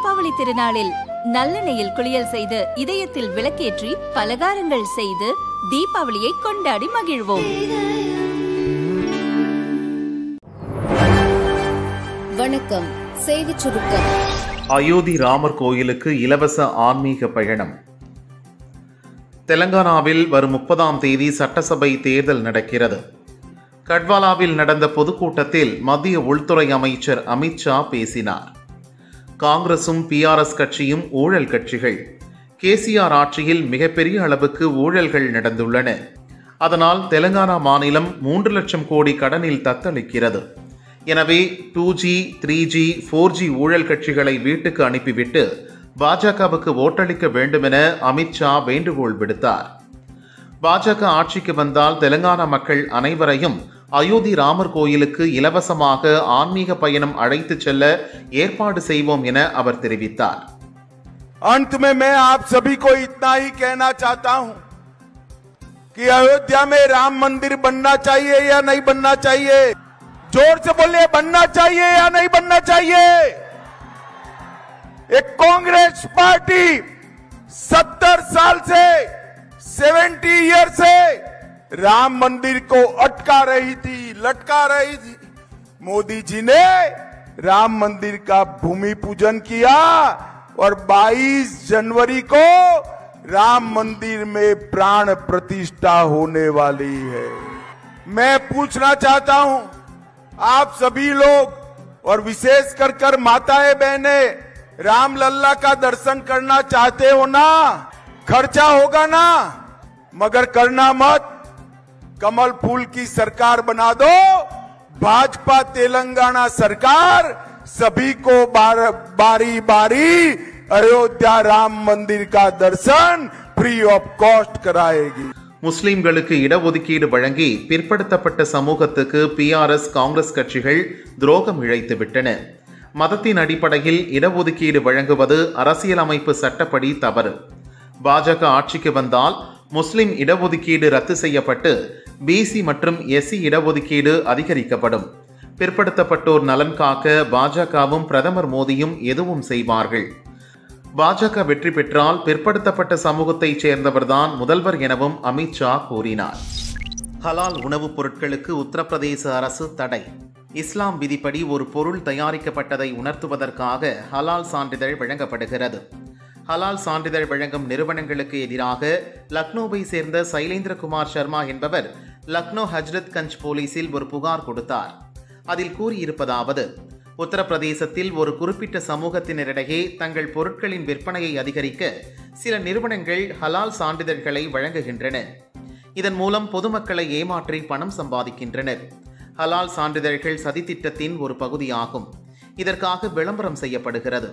தீபாவளி திருநாளில் நல்லெண்ணெயில் குளியல் செய்து இதயத்தில் விளக்கேற்றி பலகாரங்கள் செய்து தீபாவளியை கொண்டாடி மகிழ்வோம் வணக்கம் செய்திச் சுருக்கம் அயோத்தி ராமர் கோயிலுக்கு இலவச ஆன்மீக பயணம் தெலங்கானாவில் வரும் முப்பதாம் தேதி சட்டசபை தேர்தல் நடக்கிறது கட்வாலாவில் நடந்த பொதுக்கூட்டத்தில் மத்திய உள்துறை அமைச்சர் அமித்ஷா பேசினார் காங்கிரசும் பிஆர்எஸ் கட்சியும் ஊழல் கட்சிகள் கேசிஆர் ஆட்சியில் மிகப்பெரிய அளவுக்கு ஊழல்கள் நடந்துள்ளன அதனால் தெலங்கானா மாநிலம் மூன்று லட்சம் கோடி கடனில் தத்தளிக்கிறது எனவே two G three G four G ஊழல் கட்சிகளை வீட்டுக்கு அனுப்பிவிட்டு பாஜகவுக்கு ஓட்டளிக்க வேண்டுமென அமித்ஷா வேண்டுகோள் விடுத்தார் பாஜக ஆட்சிக்கு வந்தால் தெலங்கானா மக்கள் அனைவரையும் அயோத்தி ராமர் கோயிலுக்கு இலவசமாக ஆன்மீக பயணம் அழைத்துச் செல்ல ஏற்பாடு செய்வோம் என அவர் தெரிவித்தார் अंत में मैं आप सभी को इतना ही कहना चाहता हूं कि अयोध्या में राम मंदिर बनना चाहिए या नहीं बनना चाहिए जोर से बोलिए बनना चाहिए या नहीं बनना चाहिए एक कांग्रेस पार्टी सत्तर साल से सेवेंटी ईयर से राम मंदिर को अटका रही थी लटका रही थी मोदी जी ने राम मंदिर का भूमि पूजन किया और 22 जनवरी को राम मंदिर में प्राण प्रतिष्ठा होने वाली है मैं पूछना चाहता हूं आप सभी लोग और विशेष कर कर माताएं बहने राम लल्ला का दर्शन करना चाहते हो ना खर्चा होगा ना मगर करना मत कमल फूल की सरकार बना दो भाजपा तेलंगाना सरकार सभी को बार, बारी बारी अयोध्या राम मंदिर का दर्शन फ्री ऑफ कॉस्ट कराएगी முஸ்லிம்களுக்கு இடஒதுக்கீடு வழங்கி பிற்படுத்தப்பட்ட சமூகத்துக்கு பிஆர்எஸ் காங்கிரஸ் கட்சிகள் துரோகம் இழைத்து விட்டன மதத்தின் அடிப்படையில் இடஒதுக்கீடு வழங்குவது அரசியலமைப்பு சட்டப்படி தவறு பாஜக ஆட்சிக்கு வந்தால் முஸ்லிம் இடஒதுக்கீடு ரத்து செய்யப்பட்டு பிசி மற்றும் எஸ்சி இடஒதுக்கீடு அதிகரிக்கப்படும் பிற்படுத்தப்பட்டோர் நலன் காக்க பாஜகவும் பிரதமர் மோடியும் எதுவும் செய்வார்கள் பாஜக வெற்றி பெற்றால் பிற்படுத்தப்பட்ட சமூகத்தைச் சேர்ந்தவர்தான் முதல்வர் எனவும் அமித்ஷா கூறினார் ஹலால் உணவுப் பொருட்களுக்கு உத்தரப்பிரதேச அரசு தடை இஸ்லாம் விதிப்படி ஒரு பொருள் தயாரிக்கப்பட்டதை உணர்த்துவதற்காக ஹலால் சான்றிதழ் வழங்கப்படுகிறது ஹலால் சான்றிதழ் வழங்கும் நிறுவனங்களுக்கு எதிராக லக்னோவை சேர்ந்த சைலேந்திரகுமார் சர்மா என்பவர் லக்னோ ஹஜ்ரத் கஞ்ச் போலீசில் ஒரு புகார் கொடுத்தார் அதில் கூறியிருப்பதாவது உத்தரப்பிரதேசத்தில் ஒரு குறிப்பிட்ட சமூகத்தினரிடையே தங்கள் பொருட்களின் விற்பனையை அதிகரிக்க சில நிறுவனங்கள் ஹலால் சான்றிதழ்களை வழங்குகின்றன இதன் மூலம் பொதுமக்களை ஏமாற்றி பணம் சம்பாதிக்கின்றனர் ஹலால் சான்றிதழ்கள் சதித்திட்டத்தின் ஒரு பகுதியாகும் இதற்காக விளம்பரம் செய்யப்படுகிறது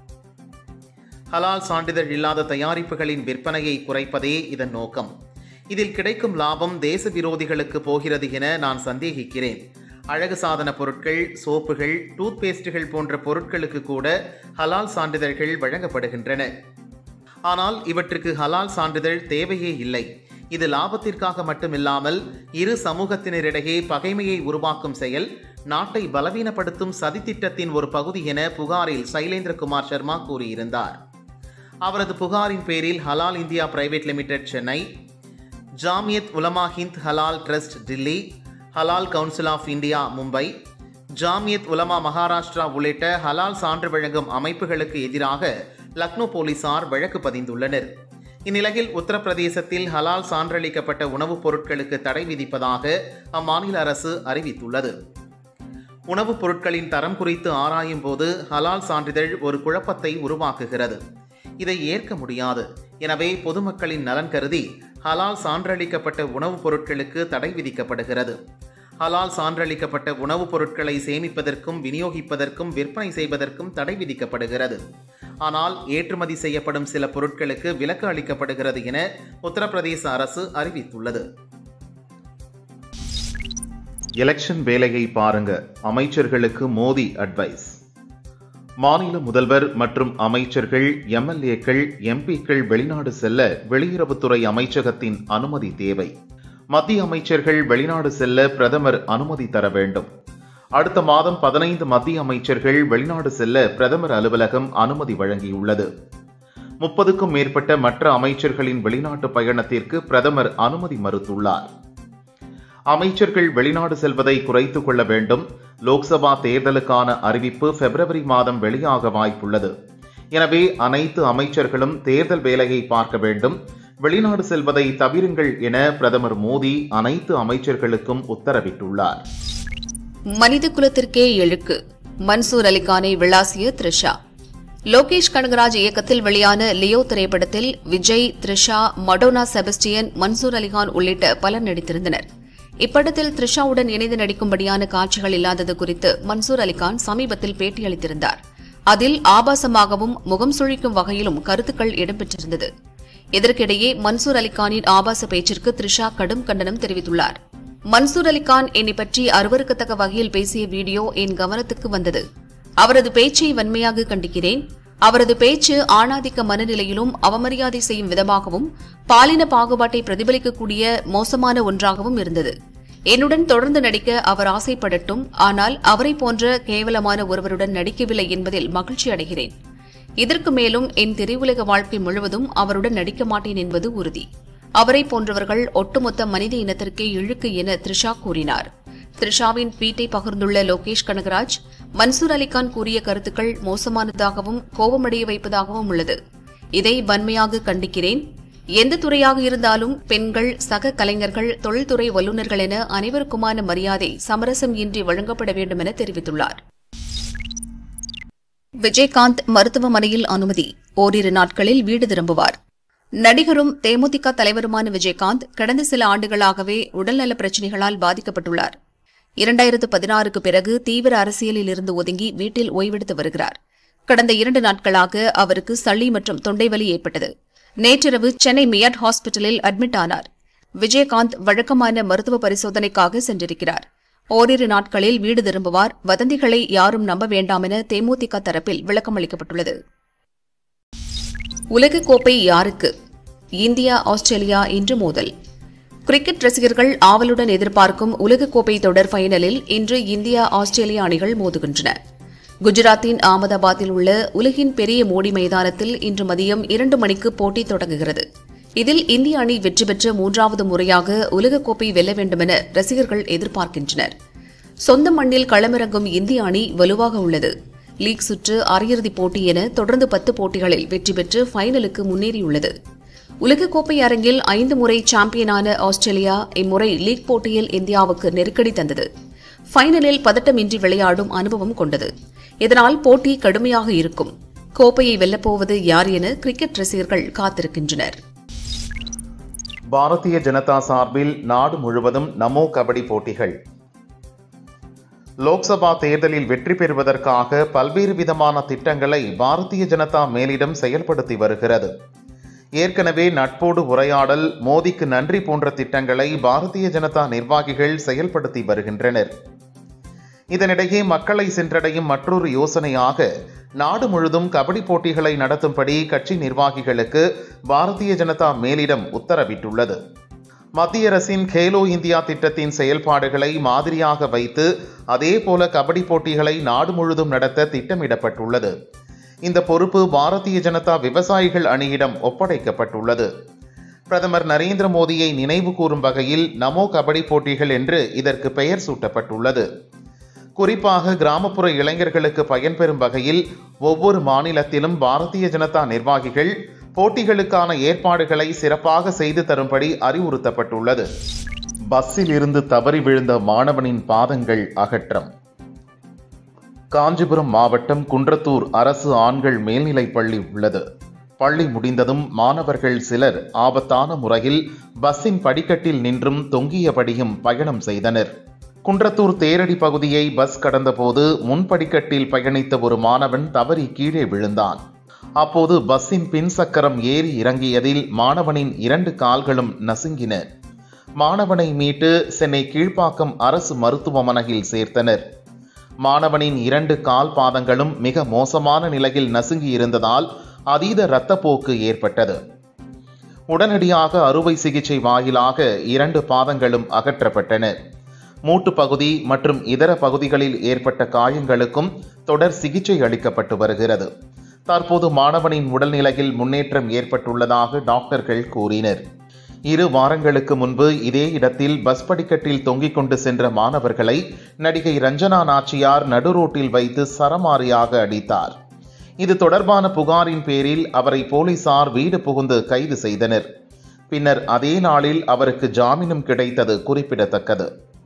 ஹலால் சான்றிதழ் இல்லாத தயாரிப்புகளின் விற்பனையை குறைப்பதே இதன் நோக்கம் இதில் கிடைக்கும் லாபம் தேச விரோதிகளுக்கு போகிறது என நான் சந்தேகிக்கிறேன் அழகு சாதன பொருட்கள் சோப்புகள் டூத் பேஸ்டுகள் போன்ற பொருட்களுக்கு கூட ஹலால் சான்றிதழ்கள் வழங்கப்படுகின்றன ஆனால் இவற்றுக்கு ஹலால் சான்றிதழ் தேவையே இல்லை இது லாபத்திற்காக மட்டுமில்லாமல் இரு சமூகத்தினரிடையே பகைமையை உருவாக்கும் செயல் நாட்டை பலவீனப்படுத்தும் சதித்திட்டத்தின் ஒரு பகுதி என புகாரில் சைலேந்திரகுமார் சர்மா கூறியிருந்தார் அவரது புகாரின் பேரில் halal India private limited Chennai Jamiat Ulama Hind halal trust Delhi halal council of India Mumbai Jamiat Ulama Maharashtra உள்ளிட்ட ஹலால் சான்று வழங்கும் அமைப்புகளுக்கு எதிராக லக்னோ போலீசார் வழக்கு பதிந்துள்ளனர் இந்நிலையில் உத்தரப்பிரதேசத்தில் ஹலால் சான்றளிக்கப்பட்ட உணவுப் பொருட்களுக்கு தடை விதிப்பதாக அம்மாநில அரசு அறிவித்துள்ளது உணவுப் பொருட்களின் தரம் குறித்து ஆராயும் போது ஹலால் சான்றிதழ் ஒரு குழப்பத்தை உருவாக்குகிறது இதை ஏற்க முடியாது எனவே பொதுமக்களின் நலன் கருதி ஹலால் சான்றளிக்கப்பட்ட உணவுப் பொருட்களுக்கு தடை விதிக்கப்படுகிறது ஹலால் சான்றளிக்கப்பட்ட உணவுப் பொருட்களை சேமிப்பதற்கும் விநியோகிப்பதற்கும் விற்பனை செய்வதற்கும் தடை விதிக்கப்படுகிறது ஆனால் ஏற்றுமதி செய்யப்படும் சில பொருட்களுக்கு விலக்கு அளிக்கப்படுகிறது என உத்தரப்பிரதேச அரசு அறிவித்துள்ளது எலெக்ஷன் வேலையை பாருங்க அமைச்சர்களுக்கு மோடி அட்வைஸ் மாநில முதல்வர் மற்றும் அமைச்சர்கள் எம்எல்ஏக்கள் எம்பிக்கள் வெளிநாடு செல்ல வெளியுறவுத்துறை அமைச்சகத்தின் அனுமதி தேவை மத்திய அமைச்சர்கள் வெளிநாடு செல்ல பிரதமர் அனுமதி தர வேண்டும் அடுத்த மாதம் பதினைந்து மத்திய அமைச்சர்கள் வெளிநாடு செல்ல பிரதமர் அலுவலகம் அனுமதி வழங்கியுள்ளது முப்பதுக்கும் மேற்பட்ட மற்ற அமைச்சர்களின் வெளிநாட்டு பயணத்திற்கு பிரதமர் அனுமதி மறுத்துள்ளார் அமைச்சர்கள் வெளிநாடு செல்வதை குறைத்துக் கொள்ள வேண்டும் லோக்சபா தேர்தலுக்கான அறிவிப்பு பிப்ரவரி மாதம் வெளியாக வாய்ப்புள்ளது எனவே அனைத்து அமைச்சர்களும் தேர்தல் வேலையை பார்க்க வேண்டும் வெளிநாடு செல்வதை தவிருங்கள் என பிரதமர் மோடி அனைத்து அமைச்சர்களுக்கும் உத்தரவிட்டுள்ளார் மனித குலத்திற்கே எழுக்கு மன்சூர் அலிகானை விளாசிய த்ரிஷா லோகேஷ் கனகராஜ் இயக்கத்தில் வெளியான லியோ திரைப்படத்தில் விஜய் த்ரிஷா மடோனா செபஸ்டியன் மன்சூர் அலிகான் உள்ளிட்ட பலர் நடித்திருந்தனர் இப்படத்தில் த்ரிஷாவுடன் இணைந்து நடிக்கும்படியான காட்சிகள் இல்லாதது குறித்து மன்சூர் அலிகான் சமீபத்தில் பேட்டியளித்திருந்தார் அதில் ஆபாசமாகவும் முகம் சுழிக்கும் வகையிலும் கருத்துக்கள் இடம்பெற்றிருந்தது இதற்கிடையே மன்சூர் அலிகானின் ஆபாச பேச்சிற்கு த்ரிஷா கடும் கண்டனம் தெரிவித்துள்ளார் மன்சூர் அலிகான் என்னை பற்றி அருவருக்கத்தக்க வகையில் பேசிய வீடியோ என் கவனத்துக்கு வந்தது அவரது பேச்சை வன்மையாக கண்டிக்கிறேன் அவரது பேச்சு ஆணாதிக்க மனநிலையிலும் அவமரியாதை செய்யும் விதமாகவும் பாலின பாகுபாட்டை பிரதிபலிக்கக்கூடிய மோசமான ஒன்றாகவும் இருந்தது என்னுடன் தொடர்ந்து நடிக்க அவர் ஆசைப்படட்டும் ஆனால் அவரை போன்ற கேவலமான ஒருவருடன் நடிக்கவில்லை என்பதில் மகிழ்ச்சி அடைகிறேன் இதற்கு மேலும் என் திரையுலக வாழ்க்கை முழுவதும் அவருடன் நடிக்க மாட்டேன் என்பது உறுதி அவரை போன்றவர்கள் ஒட்டுமொத்த மனித இனத்திற்கே இழுக்கு என த்ரிஷா கூறினார் த்ரிஷாவின் ட்வீட்டை பகிர்ந்துள்ள லோகேஷ் கனகராஜ் மன்சூர் அலிகான் கூறிய கருத்துக்கள் மோசமானதாகவும் கோபமடைய வைப்பதாகவும் உள்ளது இதை வன்மையாக கண்டிக்கிறேன் எந்த துறையாக இருந்தாலும் பெண்கள் சக கலைஞர்கள் தொழில்துறை வல்லுநர்கள் என அனைவருக்குமான மரியாதை சமரசம் இன்றி வழங்கப்பட வேண்டும் என தெரிவித்துள்ளார் விஜயகாந்த் மருத்துவமனையில் அனுமதி ஓரிரு நாட்களில் வீடு திரும்புவார் நடிகரும் தேமுதிக தலைவருமான விஜயகாந்த் கடந்த சில ஆண்டுகளாகவே உடல்நல பிரச்சினைகளால் பாதிக்கப்பட்டுள்ளார் இரண்டாயிரத்து பதினாறுக்கு பிறகு தீவிர அரசியலில் இருந்து ஒதுங்கி வீட்டில் ஓய்வெடுத்து வருகிறார் கடந்த இரண்டு நாட்களாக அவருக்கு சளி மற்றும் தொண்டைவலி ஏற்பட்டது நேற்றிரவு சென்னை மியாட் ஹாஸ்பிட்டலில் அட்மிட் ஆனார் விஜயகாந்த் வழக்கமான மருத்துவ பரிசோதனைக்காக சென்றிருக்கிறார் ஓரிரு நாட்களில் வீடு திரும்புவார் வதந்திகளை யாரும் நம்ப வேண்டாம் என தேமுதிக தரப்பில் விளக்கம் அளிக்கப்பட்டுள்ளது உலகக்கோப்பை யாருக்கு இந்தியா ஆஸ்திரேலியா இன்று மோதல் கிரிக்கெட் ரசிகர்கள் ஆவலுடன் எதிர்பார்க்கும் உலகக்கோப்பை தொடர் ஃபைனலில் இன்று இந்தியா ஆஸ்திரேலியா அணிகள் மோதுகின்றன குஜராத்தின் அகமதாபாத்தில் உள்ள உலகின் பெரிய மோடி மைதானத்தில் இன்று மதியம் இரண்டு மணிக்கு போட்டி தொடங்குகிறது இதில் இந்திய அணி வெற்றி பெற்ற மூன்றாவது முறையாக உலகக்கோப்பை வெல்ல வேண்டுமென ரசிகர்கள் எதிர்பார்க்கின்றனர் சொந்த மண்ணில் களமிறங்கும் இந்திய அணி வலுவாக உள்ளது லீக் சுற்று அரையிறுதிப் போட்டி என தொடர்ந்து பத்து போட்டிகளில் வெற்றி பெற்று ஃபைனலுக்கு முன்னேறியுள்ளது உலகக்கோப்பை அரங்கில் ஐந்து முறை சாம்பியனான ஆஸ்திரேலியா இம்முறை லீக் போட்டியில் இந்தியாவுக்கு நெருக்கடி தந்தது ஃபைனலில் பதட்டமின்றி விளையாடும் அனுபவம் கொண்டது இதனால் போட்டி கடுமையாக இருக்கும் கோப்பையை வெல்லப்போவது யார் என கிரிக்கெட் ரசிகர்கள் காத்திருக்கின்றனர் பாரதிய ஜனதா சார்பில் நாடு முழுவதும் நமோ கபடி போட்டிகள் லோக்சபா தேர்தலில் வெற்றி பெறுவதற்காக பல்வேறு விதமான திட்டங்களை பாரதிய ஜனதா மேலிடம் செயல்படுத்தி வருகிறது ஏற்கனவே நட்போடு உரையாடல் மோடிக்கு நன்றி போன்ற திட்டங்களை பாரதிய ஜனதா நிர்வாகிகள் செயல்படுத்தி வருகின்றனர் இதனிடையே மக்களை சென்றடையும் மற்றொரு யோசனையாக நாடு முழுதும் கபடி போட்டிகளை நடத்தும்படி கட்சி நிர்வாகிகளுக்கு பாரதிய ஜனதா மேலிடம் உத்தரவிட்டுள்ளது மத்திய அரசின் கேலோ இந்தியா திட்டத்தின் செயல்பாடுகளை மாதிரியாக வைத்து அதேபோல கபடி போட்டிகளை நாடு முழுதும் நடத்த திட்டமிடப்பட்டுள்ளது இந்த பொறுப்பு பாரதிய ஜனதா விவசாயிகள் அணியிடம் ஒப்படைக்கப்பட்டுள்ளது பிரதமர் நரேந்திர மோடியை நினைவு கூறும் வகையில் நமோ கபடி போட்டிகள் என்று இதற்கு பெயர் சூட்டப்பட்டுள்ளது குறிப்பாக கிராமப்புற இளைஞர்களுக்கு பயன்பெறும் வகையில் ஒவ்வொரு மாநிலத்திலும் பாரதிய ஜனதா நிர்வாகிகள் போட்டிகளுக்கான ஏற்பாடுகளை சிறப்பாக செய்து தரும்படி அறிவுறுத்தப்பட்டுள்ளது பஸ்ஸில் இருந்து தவறி விழுந்த மாணவனின் பாதங்கள் அகற்றம் காஞ்சிபுரம் மாவட்டம் குன்றத்தூர் அரசு ஆண்கள் மேல்நிலைப் பள்ளி உள்ளது பள்ளி முடிந்ததும் மாணவர்கள் சிலர் ஆபத்தான முறையில் பஸ்ஸின் படிக்கட்டில் நின்றும் தொங்கியபடியும் பயணம் செய்தனர் குன்றத்தூர் தேரடி பகுதியை பஸ் கடந்தபோது முன்படிக்கட்டில் பயணித்த ஒரு மாணவன் தவறி கீழே விழுந்தான் அப்போது பஸ்ஸின் பின் சக்கரம் ஏறி இறங்கியதில் மாணவனின் இரண்டு கால்களும் நசுங்கின மாணவனை மீட்டு சென்னை கீழ்ப்பாக்கம் அரசு மருத்துவமனையில் சேர்த்தனர் மாணவனின் இரண்டு கால் பாதங்களும் மிக மோசமான நிலையில் நசுங்கி இருந்ததால் அதீத இரத்தப்போக்கு ஏற்பட்டது உடனடியாக அறுவை சிகிச்சை வாயிலாக இரண்டு பாதங்களும் அகற்றப்பட்டன மூட்டு பகுதி மற்றும் இதர பகுதிகளில் ஏற்பட்ட காயங்களுக்கும் தொடர் சிகிச்சை அளிக்கப்பட்டு வருகிறது தற்போது மாணவனின் உடல்நிலையில் முன்னேற்றம் ஏற்பட்டுள்ளதாக டாக்டர்கள் கூறினர் இரு வாரங்களுக்கு முன்பு இதே இடத்தில் பஸ் படிக்கட்டில் தொங்கிக் கொண்டு சென்ற மாணவர்களை நடிகை ரஞ்சனா நாச்சியார் நடுரோட்டில் வைத்து சரமாரியாக அடித்தார் இது தொடர்பான புகாரின் பேரில் அவரை போலீசார் வீடு புகுந்து கைது செய்தனர் பின்னர் அதே நாளில் அவருக்கு ஜாமீனும் கிடைத்தது குறிப்பிடத்தக்கது